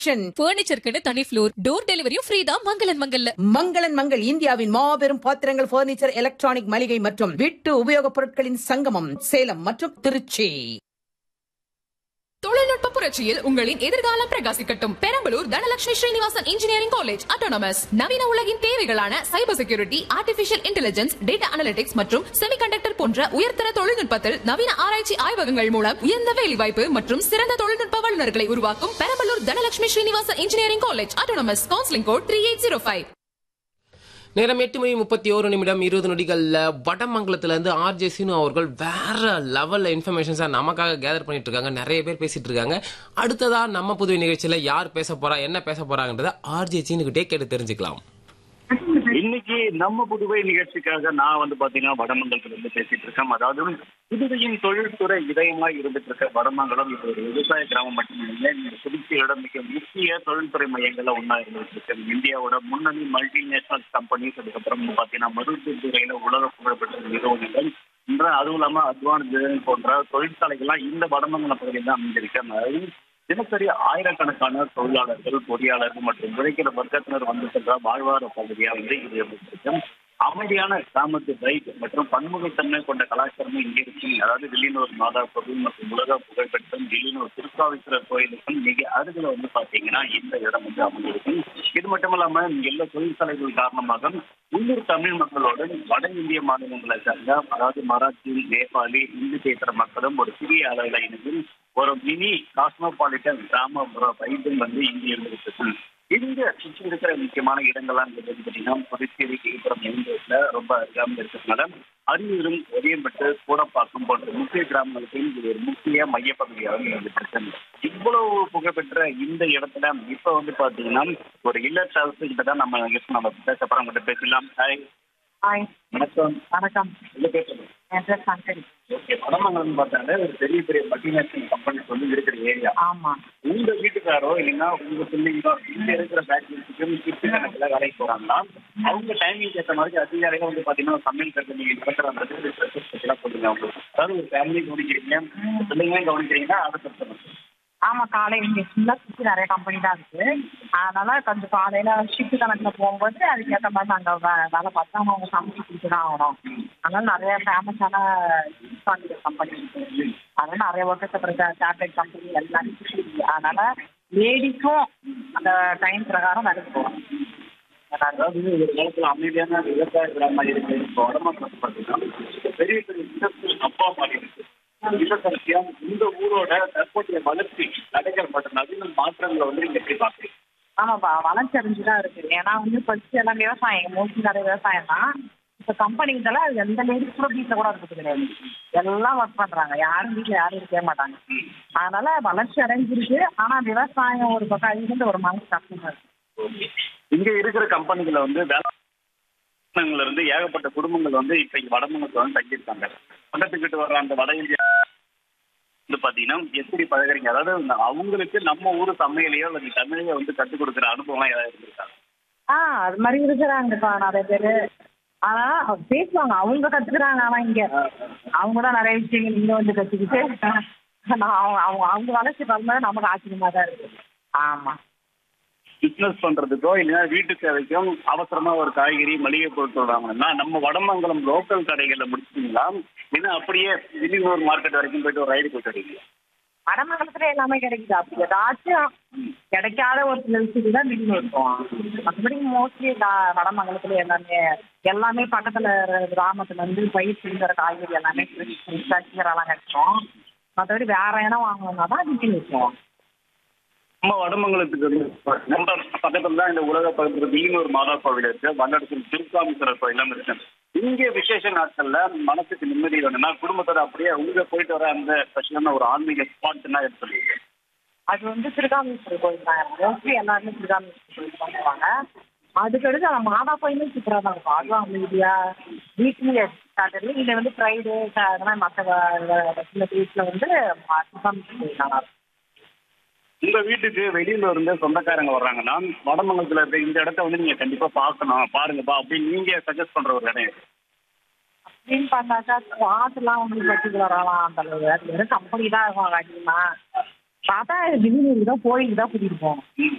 பர்னிச்சருக்குன்னு தனி floor door டெலிவரியும் free தான் மங்களன் மங்கல்ல மங்களன் மங்கள் இந்தியாவின் மாபெரும் பாத்திரங்கள் பர்னிச்சர் எலக்ட்ரானிக் மளிகை மற்றும் வீட்டு உபயோகப் பொருட்களின் சங்கமம் சேலம் மற்றும் திருச்சி தொழில்நுட்ப புரட்சியில் உங்களின் எதிர்காலம் பிரகாசிக்கட்டும் Perambalur Dhanalakshmi Srinivasan engineering college autonomous நவீன உலகின் தேவைகளான cyber security artificial intelligence data analytics மற்றும் செமிகண்டக்டர் போன்ற உயர்தர தொழில்நுட்பத்தில் நவீன ஆராய்ச்சி ஆய்வகங்கள் மூலம் உயர்ந்த வேலைவாய்ப்பு மற்றும் சிறந்த தொழில்நுட்ப வல்லுநர்களை உருவாக்கும் Perambalur Dhanalakshmi Srinivasan engineering college autonomous counselling code three eight zero five நேரம் எட்டு மணி முப்பத்தி ஓரு நிமிடம் இருபது நொடிகள்ல வடமங்கலத்துல இருந்து ஆர்ஜே சீனு அவர்கள் வேற லெவல்ல இன்ஃபர்மேஷன்ஸா நமக்காக கேதர் பண்ணிட்டு இருக்காங்க நிறைய பேர் பேசிட்டு இருக்காங்க அடுத்ததா நம்ம புதுவை நிகழ்ச்சியில யார் பேச போறா என்ன பேச போறாங்கன்றத ஆர்ஜே சீனுகிட்டே கேட்டு தெரிஞ்சுக்கலாம் இன்னைக்கு நம்ம புதுவை நிகழ்ச்சிக்காக நான் வந்து பாத்தீங்கன்னா வடமங்கலத்துல இருந்து பேசிட்டு இருக்கேன் அதாவது புதுவையின் தொழில்துறை இதயமாய் இருந்துட்டு இருக்க வடமங்கலம் இது ஒரு விவசாய கிராமம் மட்டுமில்லை இந்த புதுச்சேரியோட மிக முக்கிய தொழில்துறை மையங்கள்ல ஒன்னா இருந்துட்டு இருக்கு இந்தியாவோட முன்னணி மல்டிநேஷனல் கம்பெனிஸ் அதுக்கப்புறம் வந்து பாத்தீங்கன்னா மருத்துவ துறையில உலக புகழ்பெற்ற நிறுவனங்கள் இன்ற அதுவும் இல்லாம அட்வான்ஸ் போன்ற தொழிற்சாலைகள்லாம் இந்த வடமங்கலம் பகுதியில் தான் அமைஞ்சிருக்கு அதாவது தினசரி ஆயிரக்கணக்கான தொழிலாளர்கள் பொறியாளர்கள் மற்றும் உழைக்கிற வர்க்கத்தினர் வந்து சென்ற வாழ்வார பகுதியா வந்து இது இருந்திருக்கு அமைதியான கிராமத்து பைக் மற்றும் பன்முகத்தன்மை கொண்ட கலாச்சாரமும் இங்கே இருக்கு அதாவது வில்லியனூர் மாதா கோவில் மற்றும் உலக புகழ்பெற்ற வில்லியனூர் திருக்காவீஸ்வரர் கோயிலுக்கும் மிக அருகில் வந்து பாத்தீங்கன்னா இந்த இடம் வந்து அமைஞ்சிருக்கு இது மட்டும் இல்லாம இங்க எல்லா தொழிற்சாலைகள் காரணமாக உள்ளூர் தமிழ் மக்களோடு வட இந்திய மாநிலங்களை சேர்ந்த அதாவது மராத்தி நேபாளி இந்தி பேசுற மக்களும் ஒரு சிறிய அளவில் இணைந்து ஒரு மினி காஸ்மோபாலிட்டன் கிராமப்புற வைத்தியம் வந்து இங்கே இருந்திருக்கு இங்க சுற்றி இருக்கிற முக்கியமான இடங்கள்லாம் வந்து பார்த்தீங்கன்னா புதுச்சேரி விழுப்புரம் எங்கூர்ல ரொம்ப அருகாமல் இருக்கிறதுனால அரியூரும் ஒரியம்பட்டு கூடப்பாக்கம் போன்ற முக்கிய கிராமங்களுக்கு இது ஒரு முக்கிய மையப்பகுதியாக இருந்துட்டு இவ்வளவு புகழ்பெற்ற இந்த இடத்துல இப்ப வந்து பாத்தீங்கன்னா ஒரு இல்ல டிராவல்ஸ் கிட்ட தான் நம்ம guest நம்ம பேச போறோம் கிட்ட பேசலாம் ஹாய் ஹாய் வணக்கம் வணக்கம் இல்ல பேசுறோம் என் பேர் சங்கரி ஓகே வடமங்கலம் பார்த்தாலே ஒரு பெரிய பெரிய மல்டிநேஷனல் கம்பெனிஸ் வந்து இருக்கிற ஏரியா ஆமா உங்க வீட்டுக்காரோ இல்லைன்னா உங்க பிள்ளைங்களோ இங்க இருக்கிற ஃபேக்டரிஸுக்கு ஷிஃப்ட் கணக்குல வேலைக்கு போறாங்கன்னா அவங்க டைமிங் ஏற்ற மாதிரி அதிகாரிகள் வந்து பாத்தீங்கன்னா சமையல் கட்டு நீங்க நடத்துற அந்த பத்திலாம் சொல்லுங்க அவங்களுக்கு அதாவது ஒரு ஃபேமிலி கவனிக்கிறீங்க பிள்ளைங்களையும் கவனிக்கிறீங்கன்னா அதை பிரச்சனை ஆமா காலை இங்க ஃபுல்லா சுற்றி நிறைய கம்பெனி தான் இருக்கு அதனால கொஞ்சம் காலையில ஷிஃப்ட் கணக்குல போகும்போது அதுக்கேற்ற மாதிரி நாங்க வே- வேலை பார்த்து நம்ம அவங்க சமைச்சு கொடுத்து தான் ஆகணும் அதனால நிறைய ஃபேமஸான கம்பெனி இருக்கு அதனால நிறைய ஒர்க்கர்ஸ் அப்புறம் டேப்லெட் கம்பெனி எல்லாமே சுற்றி இருக்கு அதனால லேடிஸும் அந்த டைம் பிரகாரம் வேலைக்கு போகணும் அதாவது ஒரு காலத்துல அமைதியான விவசாய கிராமம் இருக்கு இப்போ வடமாற்றம் பார்த்தீங்கன்னா பெரிய பெரிய இண்டஸ்ட்ரியல் அப்பா மாதிரி இருக்கு இல்லத்தரசியா இந்த ஊரோட தற்போதைய வளர்ச்சி நடைகள் மற்றும் நவீன மாற்றங்களை வந்து நீங்க எப்படி பாக்குறீங்க ஆமாப்பா வளர்ச்சி அடைஞ்சுதான் இருக்கு ஏன்னா வந்து ஃபர்ஸ்ட் எல்லாம் விவசாயம் மோஸ்ட்லி நிறைய விவசாயம் தான் இப்போ கம்பெனிங்கெல்லாம் அது எந்த லேடிஸ் கூட வீட்டில் கூட இருக்கிறது கிடையாது எல்லாம் ஒர்க் பண்றாங்க யாரும் வீட்டில் யாரும் இருக்கவே மாட்டாங்க அதனால வளர்ச்சி அடைஞ்சிருக்கு ஆனா விவசாயம் ஒரு பக்கம் அழிஞ்சு ஒரு மனசு கஷ்டமா இருக்கு இங்க இருக்கிற கம்பெனிகளை வந்து வேலை ல இருந்து ஏகப்பட்ட குடும்பங்கள் வந்து இப்ப இங்க வடமங்கலத்துல வந்து தங்கியிருக்காங்க பக்கத்துக்கிட்டு வர்ற அந்த வட இந்தியா வந்து பாத்தீங்கன்னா எப்படி பழகுறீங்க அதாவது இந்த அவங்களுக்கு நம்ம ஊர் சமையலையோ அல்லது தமிழையோ வந்து கற்றுக் கொடுக்குற அனுபவம் ஏதாவது இருந்திருக்கா ஆ அது மாதிரி இருக்கிறாங்கப்பா நிறைய பேர் ஆனா பேசுவாங்க அவங்க கத்துக்கிறாங்க ஆனா இங்க அவங்க தான் நிறைய விஷயங்கள் இங்க வந்து கத்துக்கிட்டு நான் அவங்க அவங்க அவங்க வளர்ச்சி பார்க்கும்போது நமக்கு ஆச்சரியமா தான் இருக்கு ஆமா பிசினஸ் பண்றதுக்கோ இல்லைன்னா வீட்டு தேவைக்கும் அவசரமா ஒரு காய்கறி மளிகை பொருட்கள் வாங்கணும்னா நம்ம வடமங்கலம் லோக்கல் கடைகள்ல முடிச்சிட்டீங்களா இல்ல அப்படியே வில்லியனூர் மார்க்கெட் வரைக்கும் போயிட்டு ஒரு ரைடு போயிட்டு வரீங்களா வடமங்கலத்துல எல்லாமே கிடைக்குது அப்படி ஏதாச்சும் கிடைக்காத ஒரு சில விஷயத்துக்கு தான் வீட்டில் இருக்கும் மற்றபடி மோஸ்ட்லி வடமங்கலத்துல எல்லாமே எல்லாமே பக்கத்துல இருக்கிற கிராமத்துல இருந்து பயிர் செஞ்சுற காய்கறி எல்லாமே எல்லாம் கிடைக்கும் மற்றபடி வேற இடம் வாங்கணும்னா தான் வீட்டில் இருக்கும் நம்ம வடமங்கலத்துக்கு வந்து நம்ம பக்கத்துல தான் இந்த உலக பகுதியில் வில்லியனூர் மாதா கோவில் இருக்கு வல்லடத்தில் திருக்காமீஸ்வரர் கோயிலும் இருக்கு இங்கே விசேஷ நாட்கள்ல மனசுக்கு நிம்மதி வேணும்னா குடும்பத்தோட அப்படியே உங்க போயிட்டு வர அந்த ஸ்பெஷலான ஒரு ஆன்மீக ஸ்பாட்னா எடுத்துருவீங்க அது வந்து திருகாமேஸ்வரர் கோயில் தான் மோஸ்ட்லி எல்லாருமே திருகாமேஸ்வரர் கோயில் பண்ணுவாங்க அதுக்கடுத்து அந்த மாதா கோயிலும் சூப்பராக தான் இருக்கும் அதுவும் அமைதியா வீக்லி சாட்டர்டே இதில் வந்து ஃப்ரைடே அதெல்லாம் மற்ற சில வீட்டில் வந்து திருகாமேஸ்வரர் கோயில் நல்லா இருக்கும் உங்க வீட்டுக்கு வெளியில இருந்து சொந்தக்காரங்க வர்றாங்கன்னா வடமங்கலத்துல இருக்க இந்த இடத்த வந்து நீங்க கண்டிப்பா பார்க்கணும் பாருங்கப்பா அப்படின்னு நீங்க சஜஸ்ட் பண்ற ஒரு இடம் எது? அப்படின்னு பார்த்தாக்கா வாசலாம் உங்களுக்கு பர்டிகுலராலாம் அந்த அளவு அது வெறும் கம்பெனி தான் இருக்கும் அதிகமாக பார்த்தா திடீர்னு தான் கோயிலுக்கு தான் கூட்டிட்டு போகணும்